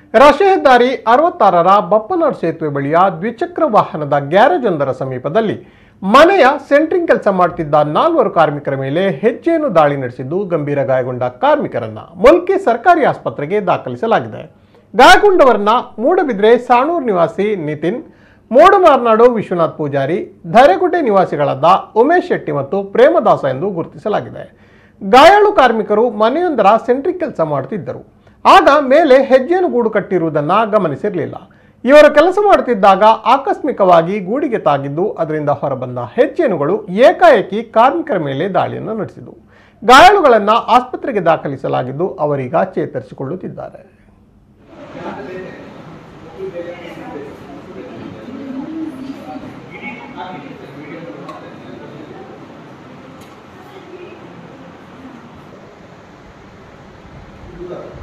ರಾಷ್ಟ್ರೀಯ ಹೆದ್ದಾರಿ ಅರವತ್ತಾರರ ಬಪ್ಪನಾಡ್ ಸೇತುವೆ ಬಳಿಯ ದ್ವಿಚಕ್ರ ವಾಹನದ ಗ್ಯಾರೇಜ್ ಒಂದರ ಸಮೀಪದಲ್ಲಿ ಮನೆಯ ಸೆಂಟ್ರಿಂಗ್ ಕೆಲಸ ಮಾಡುತ್ತಿದ್ದ ನಾಲ್ವರು ಕಾರ್ಮಿಕರ ಮೇಲೆ ಹೆಜ್ಜೆಯನ್ನು ದಾಳಿ ನಡೆಸಿದ್ದು ಗಂಭೀರ ಗಾಯಗೊಂಡ ಕಾರ್ಮಿಕರನ್ನ ಮುಲ್ಕಿ ಸರ್ಕಾರಿ ಆಸ್ಪತ್ರೆಗೆ ದಾಖಲಿಸಲಾಗಿದೆ ಗಾಯಗೊಂಡವರನ್ನ ಮೂಡಬಿದ್ರೆ ಸಾಣೂರು ನಿವಾಸಿ ನಿತಿನ್ ಮೋಡಮಾರ್ನಾಡು ವಿಶ್ವನಾಥ್ ಪೂಜಾರಿ ಧರೆಗುಡ್ಡೆ ನಿವಾಸಿಗಳಾದ ಉಮೇಶ್ ಶೆಟ್ಟಿ ಮತ್ತು ಪ್ರೇಮದಾಸ ಎಂದು ಗುರುತಿಸಲಾಗಿದೆ ಗಾಯಾಳು ಕಾರ್ಮಿಕರು ಮನೆಯೊಂದರ ಸೆಂಟ್ರಿಕ್ ಕೆಲಸ ಮಾಡುತ್ತಿದ್ದರು ಆಗ ಮೇಲೆ ಹೆಜ್ಜೆಯನ್ನು ಗೂಡು ಕಟ್ಟಿರುವುದನ್ನ ಗಮನಿಸಿರಲಿಲ್ಲ ಇವರು ಕೆಲಸ ಮಾಡುತ್ತಿದ್ದಾಗ ಆಕಸ್ಮಿಕವಾಗಿ ಗೂಡಿಗೆ ತಾಗಿದ್ದು ಅದರಿಂದ ಹೊರಬಂದ ಹೆಜ್ಜೆನುಗಳು ಏಕಾಏಕಿ ಕಾರ್ಮಿಕರ ಮೇಲೆ ದಾಳಿಯನ್ನು ನಡೆಸಿದವು ಗಾಯಾಳುಗಳನ್ನ ಆಸ್ಪತ್ರೆಗೆ ದಾಖಲಿಸಲಾಗಿದ್ದು ಅವರೀಗ ಚೇತರಿಸಿಕೊಳ್ಳುತ್ತಿದ್ದಾರೆ ಇಲ್ಲ